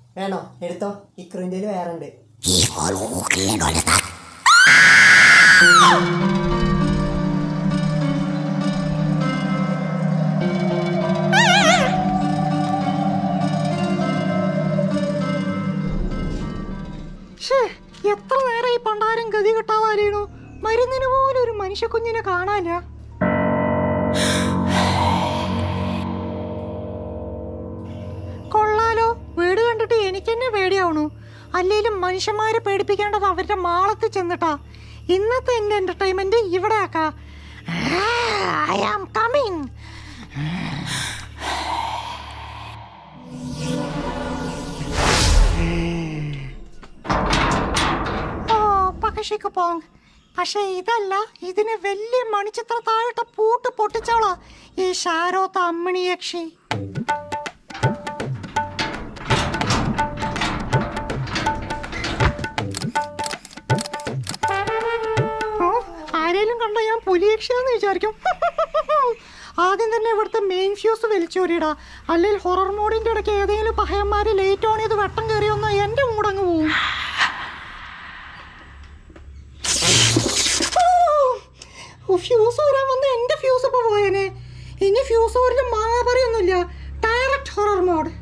വേണോ എടുത്തോ ഇക്രുവിൻ്റെ വേറെ ഉണ്ട് ഷേ എത്ര നേരം ഈ പണ്ടാരം ഗതി കിട്ടാവാലേണു മരുന്നിന് പോലും ഒരു മനുഷ്യ കുഞ്ഞിനെ കാണാനില്ല കൊള്ളാലോ വീട് കണ്ടിട്ട് എനിക്ക് തന്നെ പേടിയാവണു അല്ലേലും മനുഷ്യന്മാരെ പേടിപ്പിക്കേണ്ടത് അവരുടെ മാളത്തിൽ ചെന്നിട്ടാ ഇന്നത്തെ എന്റെ എന്റർടൈൻമെന്റ് ഇവിടെ ആക്കാ ഐ ആം കമ്മിങ് ഓ പകശിക്ക് പോങ് പക്ഷെ ഇതല്ല ഇതിന് വലിയ മണിച്ചിത്ര താഴത്തെ പൂട്ട് പൊട്ടിച്ചോളാ ഈ ഷാരോത്ത അമ്മിണി യക്ഷി ഓ, ആരേലും കണ്ട ഞാൻ പുലിയക്ഷിയാന്ന് വിചാരിക്കും ആദ്യം തന്നെ ഇവിടുത്തെ മെയിൻ ഫ്യൂസ് വലിച്ചോരിടാ അല്ലെങ്കിൽ ഹൊറർ മോഡിന്റെ ഇടയ്ക്ക് ഏതെങ്കിലും പഹയന്മാര് ലേറ്റ് ഓൺ ചെയ്ത് വെട്ടം കയറിയൊന്ന് എന്റെ മൂടങ്ങ് പോവും ഓ, ഫ്യൂസ് ഊരാൻ വന്ന എന്റെ ഫ്യൂസ് ഇപ്പൊ പോയേനെ ഇനി ഫ്യൂസ് ഊരിന്റെ മാങ്ങ പറയൊന്നുമില്ല ഡയറക്റ്റ് ഹൊറർ മോഡ്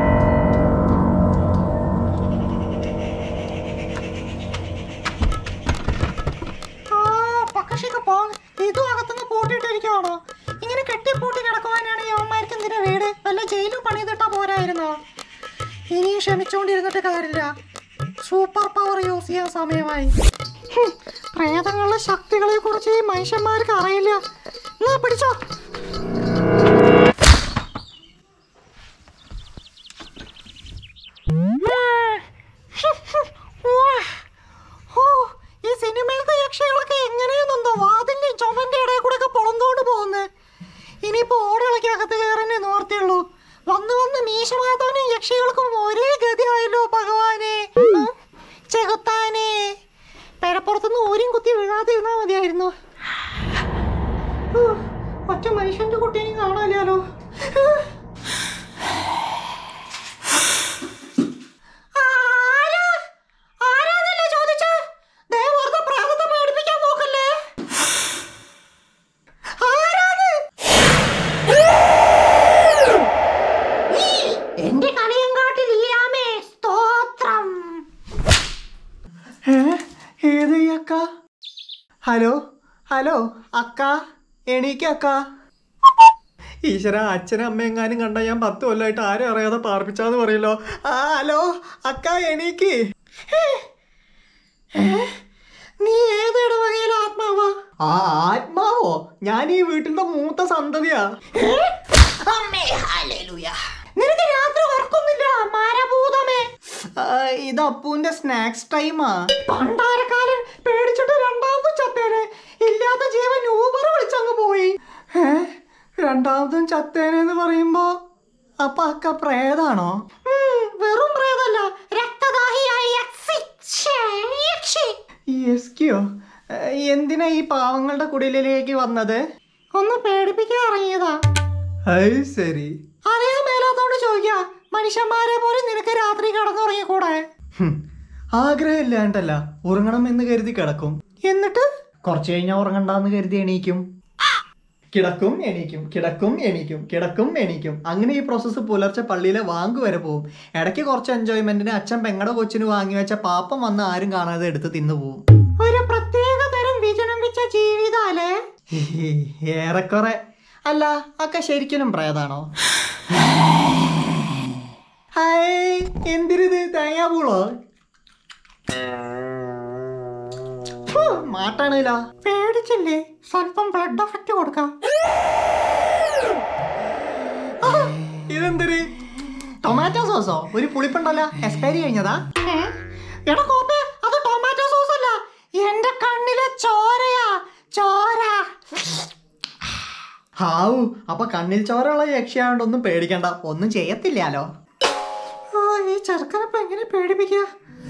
ആ പക്കശിക്ക് പോ ഇതും അകത്തുനിന്ന് പൂട്ടിയിട്ടിരിക്കുവാണോ ഇങ്ങനെ കെട്ടി പൂട്ടി കിടക്കുവാനാണ് യവന്മാർക്ക് എന്തിനാ വീട് വല്ല ജയിലും പണിതിട്ടാ പോരായിരുന്നോ ഇനിയും ക്ഷമിച്ചുകൊണ്ടിരുന്നിട്ട് കാര്യമില്ല സൂപ്പർ പവർ യൂസ് ചെയ്യാൻ സമയമായി ഹും, പ്രേതങ്ങളുടെ ശക്തികളെ കുറിച്ച് ഈ മനുഷ്യന്മാർക്ക് അറിയില്ല എന്നാ പിടിച്ചോ ഓ ഈ സിനിമയിലത്തെ യക്ഷികളൊക്കെ എങ്ങനെയെന്നെന്തോ വാതിന്റെ ചുമന്റെ ഇടയിൽ കൂടെ ഒക്കെ പൊളന്തോണ്ട് പോകുന്നത് ഇനിയിപ്പോ ഓടകളൊക്കെ അകത്ത് കയറന്നെ നോർത്തിയുള്ളൂ വന്ന് വന്ന് മീശമാതാനും യക്ഷികൾക്കും ഒരേ ഗതിയായല്ലോ ഭഗവാനെ ഉം, ചെകുത്താനെ പെരപ്പുറത്തുനിന്ന് ഊരും കുത്തി വീഴാതെ ഇരുന്നാ മതിയായിരുന്നു ഊ, ഒറ്റ മനുഷ്യന്റെ കുട്ടീനെയും കാണാനില്ലല്ലോ ആരാ? ആരാന്നല്ലേ ചോദിച്ചേ? ദേ വെറുതെ പ്രേതത്തെ പേടിപ്പിക്കാൻ നോക്കല്ലേ? ആരാന്ന്? നീ എന്റെ കളിയങ്കാട്ടിൽ ഇല്ലാമേ സ്തോത്രം ഏത് ഈ അക്ക ഹലോ ഹലോ അക്ക എണീക്ക അക്ക ഈശ്വര അച്ഛനും അമ്മയെങ്ങാനും കണ്ട ഞാൻ പത്ത് കൊല്ലമായിട്ട് ആരും അറിയാതെ പാർപ്പിച്ചാന്ന് പറയല്ലോ ആ ഹലോ അക്ക എണീക്ക് നീ ഏത് ഇടവകയിലെ ആത്മാവാ ആ ആത്മാവോ ഞാൻ ഈ വീട്ടിന്റെ മൂത്ത സന്തതിയാ നിനക്ക് രാത്രി ഉറക്കൊന്നില്ല മാരഭൂതമേ ആ, ഇത് അപ്പുവിന്റെ സ്നാക്സ് ടൈമാ പണ്ടാരക്കാലൻ പേടിച്ചിട്ട് രണ്ടാമതും ചത്തേനെ ഇല്ലാത്ത ജീവൻ ഊബർ വിളിച്ചങ്ങ് പോയി ഏ രണ്ടാമതും ചത്തേനെന്ന് പറയുമ്പോ അപ്പൊ അക്ക പ്രേതാണോ ഉം, വെറും പ്രേതല്ല രക്തദാഹിയായ യക്ഷി. ഛേ, യക്ഷി. യെസ്കിയോ എന്തിനാ ഈ പാവങ്ങളുടെ കുടിലേക്ക് വന്നത് ഒന്ന് പേടിപ്പിക്കാൻ ഇറങ്ങിയതാ അത് ശരി അതേ മേലാത്തോണ്ട് ചോദിക്കാ മനുഷ്യന്മാരെ പോലെ നിനക്ക് രാത്രി കിടന്നുറങ്ങിക്കൂടെ ഹും, ആഗ്രഹമില്ലാണ്ടല്ല ഉറങ്ങണം എന്ന് കരുതി കിടക്കും എന്നിട്ട് കുറച്ച് കഴിഞ്ഞാൽ ഉറങ്ങണ്ടെന്ന് കരുതി എണീക്കും കിടക്കും എണീക്കും കിടക്കും എണീക്കും കിടക്കും എണീക്കും അങ്ങനെ ഈ പ്രോസസ്സ് പുലർച്ചെ പള്ളിയിലെ വാങ്ക് വരെ പോകും ഇടയ്ക്ക് കുറച്ച് എൻജോയ്മെന്റിന് അച്ഛൻ പെങ്ങടെ കൊച്ചിന് വാങ്ങി വെച്ച പാപ്പം വന്ന് ആരും കാണാതെ എടുത്ത് തിന്നു പോവും ഒരു പ്രത്യേക തരം വിജനം വെച്ച ജീവിതാലേ ഏറെക്കുറെ അല്ല അക്ക ശരിക്കും പ്രേതാണോ ഹായ് എന്തിരിത് തേങ്ങാപ്പൂളോ മാട്ടാണില്ല പേടിച്ചില്ലേ സ്വല്പം ബ്ലഡ് എഫക്റ്റ് കൊടുക്കാം ഇതെന്തൊരു ടൊമാറ്റോ സോസോ ഒരു പുളിപ്പുണ്ടല്ലോ എക്സ്പയറി കഴിഞ്ഞതാ ഏ? എടാ കോപ്പേ അത് ടൊമാറ്റോ സോസ് അല്ല എന്റെ കണ്ണിലെ ചോരയാ ചോര ഹാവു അപ്പൊ കണ്ണിൽ ചോരമുള്ള യക്ഷിയായോണ്ട് ഒന്നും പേടിക്കണ്ട ഒന്നും ചെയ്യത്തില്ലാലോ ഓ ഈ ചെറുക്കനപ്പ എങ്ങനെ പേടിപ്പിക്കുക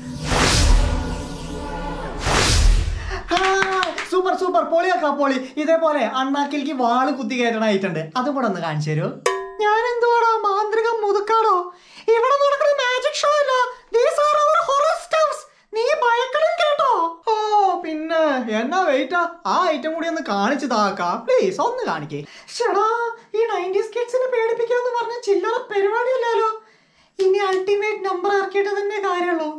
സൂപ്പർ സൂപ്പർ പൊളിയാക്കാ പൊളി ഇതേപോലെ അണ്ണാക്കിലേക്ക് വാള് കുത്തി കയറ്റണായിട്ടുണ്ട് അതും കൂടെ ഒന്ന് കാണിച്ചു തരൂ ഞാൻ എന്തുവാടാ മാന്ത്രികം മുതുക്കാടോ ഇവിടെ നടക്കുന്ന മാജിക് ഷോ അല്ല these are our horror stuffs നീ ഭയക്കണം കേട്ടോ ഓ പിന്നെ എന്നാ വെയിറ്റാ ആ ഐറ്റം കൂടി ഒന്ന് കാണിച്ചു താക്കാ പ്ലീസ് ഒന്ന് കാണിക്കേ ഷടാ ഈ നയൻറ്റീസ് കിഡ്സിനെ പേടിപ്പിക്കാന്ന് പറഞ്ഞ ചില്ലറ പരിപാടിയല്ലല്ലോ ഇനി അൾട്ടിമേറ്റ് നമ്പർ ഇറക്കിയിട്ട് തന്നെ കാര്യമുള്ളൂ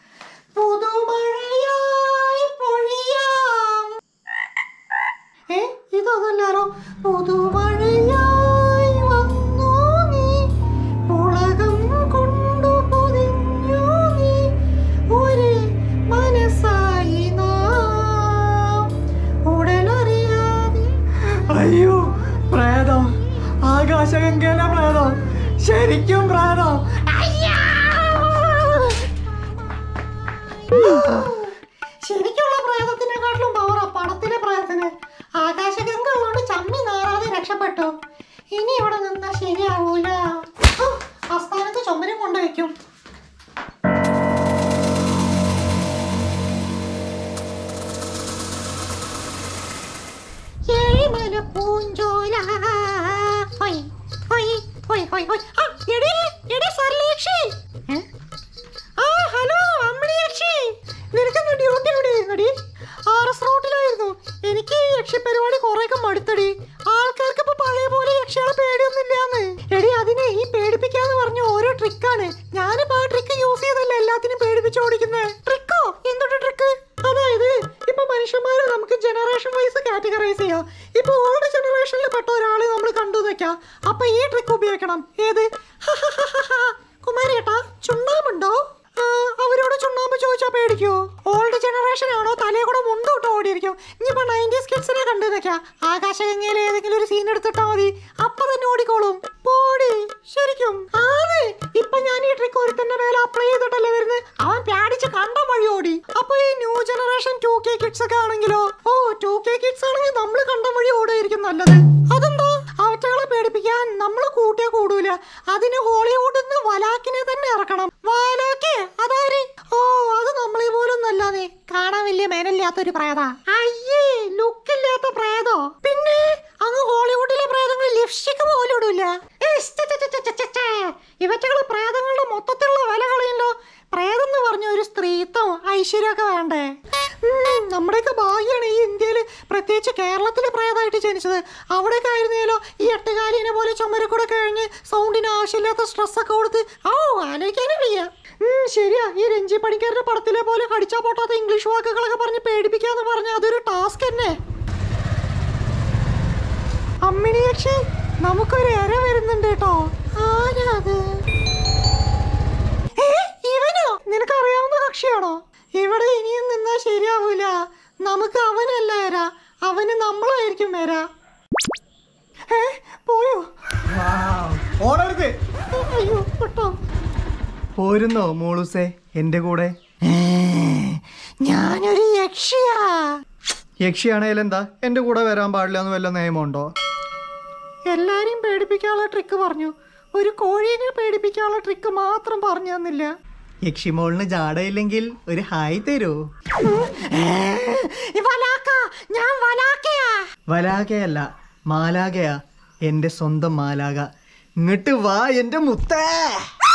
പുതുമഴയായി പൊഴിയാം ഏ ഇതല്ലല്ലോ പുതുമഴയായി വന്നു നീ ഉലകം കൊണ്ടു പൊതിഞ്ഞു നീ ഒരു മനസ്സായി നാം ഉടലറിയാതെ അയ്യോ പ്രേതം ആകാശഗംഗേന പ്രേതം ശരിക്കും പ്രേതം ശരിക്കുള്ള പ്രേതത്തിനെക്കാട്ടിലും പവറാ പടത്തിലെ പ്രേതത്തിന് ആകാശഗംഗ ഉള്ളോണ്ട് ചമ്മി നാറാതെ രക്ഷപ്പെട്ടു ഇനി ഇവിടെ നിന്നാ ശരിയാവൂല ഹ്, ആസ്ഥാനത്ത് ചുമരും കൊണ്ടുവയ്ക്കും ഏഴിമല പൂഞ്ചോല ഹൊയ്, ഹൊയ്, ഹൊയ്, ഹൊയ്, ഹൊയ്. ആ, എടീ, എടീ സർലേക്ഷി. ഏ? ആ ഹലോ അമ്മിണിയക്ഷി നിനക്കെന്താ ഡ്യൂട്ടി എവിടെ ആയിരുന്നടി ആർ എസ് റോട്ടിലായിരുന്നു എനിക്ക് ഈ യക്ഷി പരിപാടി കുറെയൊക്കെ മടുത്തടി ആൾക്കാർക്ക് ഇപ്പൊ പഴയ പോലെ യക്ഷികളെ പേടിയൊന്നുമില്ലാന്ന് എടി അതിനെ ഈ പേടിപ്പിക്കാന്ന് പറഞ്ഞ ഓരോ ട്രിക്കാണ് ഞാനിപ്പോ ആ ട്രിക്ക് യൂസ് ചെയ്തല്ല എല്ലാത്തിനും പേടിപ്പിച്ച് ഓടിക്കുന്നത് ട്രിക്കോ എന്തൊരു ട്രിക്ക് അതായത് ഇപ്പൊ മനുഷ്യന്മാരെ നമുക്ക് ജനറേഷൻ വൈസ് കാറ്റഗറൈസ് ചെയ്യാം ഇപ്പൊ ഓൾഡ് ജനറേഷനിൽ പെട്ട ഒരാളെ നമ്മൾ കണ്ടു വെക്കാം അപ്പൊ ഈ ട്രിക്ക് ഉപയോഗിക്കണം ഏത് കുമാരേട്ടാ ചുണ്ണാമ്പുണ്ടോ ആ, അവരോട് ചുണ്ണാമ്പ് ചോദിച്ചാ പേടിക്കോ ഓൾഡ് ജനറേഷൻ ആണോ തലയെ കൂടെ മുണ്ടോട്ടോ ഓടിയിരിക്കും ഇനിയിപ്പോ നയൻറ്റീസ് കിഡ്സിനെ കണ്ടു നിൽക്കാം ആകാശഗംഗയിലെ ഏതെങ്കിലും ഒരു സീൻ എടുത്തിട്ടാ മതി അപ്പൊ തന്നെ ഓടിക്കോളും പോടി ശരിക്കും ആണ് ഇപ്പൊ ഞാൻ ഈ ട്രിക്ക് ഒരുത്തന്റെ മേലെ അപ്ലൈ ചെയ്തിട്ടല്ലേ വരുന്നത് അവൻ പേടിച്ച് കണ്ട വഴി ഓടി അപ്പൊ ഈ new generation two K kids ഒക്കെ ആണെങ്കിലോ ഓ ടു കെ കിഡ്സ് ആണെങ്കിൽ നമ്മൾ കണ്ട വഴി ഓടുമായിരിക്കും നല്ലത് അതെന്താ അവറ്റകളെ പേടിപ്പിക്കാൻ നമ്മൾ കൂട്ടിയാ കൂടൂല അതിന് ഹോളിവുഡിൽ നിന്ന് വലാക്കിനെ തന്നെ ഇറക്കണം വാലാക്ക് അതാര് ഓ അത് നമ്മളെ പോലൊന്നും അല്ലാതെ കാണാൻ വലിയ മേനല്ലാത്തൊരു പ്രേത അയ്യേ ലുക്കില്ലാത്ത പ്രേതോ പിന്നെ അങ്ങ് ഹോളിവുഡിലെ പ്രേതങ്ങൾ ലിപ്സ്റ്റിക് പോലും ഇടൂല ഏയ്, ഛെ, ഛെ, ഛെ, ഛെ, ഛെ, ഛെ. ഇവറ്റകള് പ്രേതങ്ങളുടെ മൊത്തത്തിലുള്ള വില കളയല്ലോ പ്രേതം എന്ന് പറഞ്ഞ ഒരു സ്ത്രീത്വം ഐശ്വര്യമൊക്കെ വേണ്ടേ ഉം, നമ്മുടെയൊക്കെ ഭാഗ്യമാണ് ഈ ഇന്ത്യയിൽ പ്രത്യേകിച്ച് കേരളത്തിലെ പ്രേതമായിട്ട് ജനിച്ചത് അവിടെയൊക്കെ ആയിരുന്നേലോ ഈ എട്ടുകാലിനെ പോലെ ചുമരക്കൂടെ കഴിഞ്ഞ് സൗണ്ടിന് ആവശ്യമില്ലാത്ത സ്ട്രെസ്സൊക്കെ കൊടുത്ത് ഓ ആലോചിക്കാനേ വയ്യ ഉം, ശരിയാ ഈ രഞ്ജി പണിക്കാരുടെ പടത്തിലെ പോലെ കടിച്ചാ പൊട്ടാത്ത ഇംഗ്ലീഷ് വാക്കുകളൊക്കെ പറഞ്ഞ് പേടിപ്പിക്കാന്ന് പറഞ്ഞ അതൊരു ടാസ്ക് തന്നെ അമ്മിണി യക്ഷി നമുക്കൊരു എര വരുന്നുണ്ട് കേട്ടോ ആരാ അത് ഏ, ഇവനോ നിനക്കറിയാവുന്ന കക്ഷിയാണോ ഇവിടെ ഇനിയും നിന്നാ ശരിയാവൂല നമുക്ക് അവനല്ല എര അവന് നമ്മളായിരിക്കും എര ഏ പോയോ ഓടരുത് അയ്യോ പെട്ടോ പോരുന്നോ മോളൂസേ എന്റെ കൂടെ ഞാനൊരു യക്ഷിയാ യക്ഷിയാണേലും എന്താ എന്റെ കൂടെ വരാൻ പാടില്ല എന്ന് വല്ല നിയമമുണ്ടോ എല്ലാരെയും പേടിപ്പിക്കാനുള്ള ട്രിക്ക് പറഞ്ഞു ഒരു കോഴീനെ പേടിപ്പിക്കാനുള്ള ട്രിക്ക് മാത്രം പറഞ്ഞു തന്നില്ല യക്ഷിമോളിന് ജാടയില്ലെങ്കിൽ ഒരു ഹായ് തരൂ വലാക്ക ഞാൻ വലാക്കയാ വലാകയല്ല മാലാകയാ എന്റെ സ്വന്തം മാലാക ഇങ്ങോട്ട് വാ എന്റെ മുത്തേ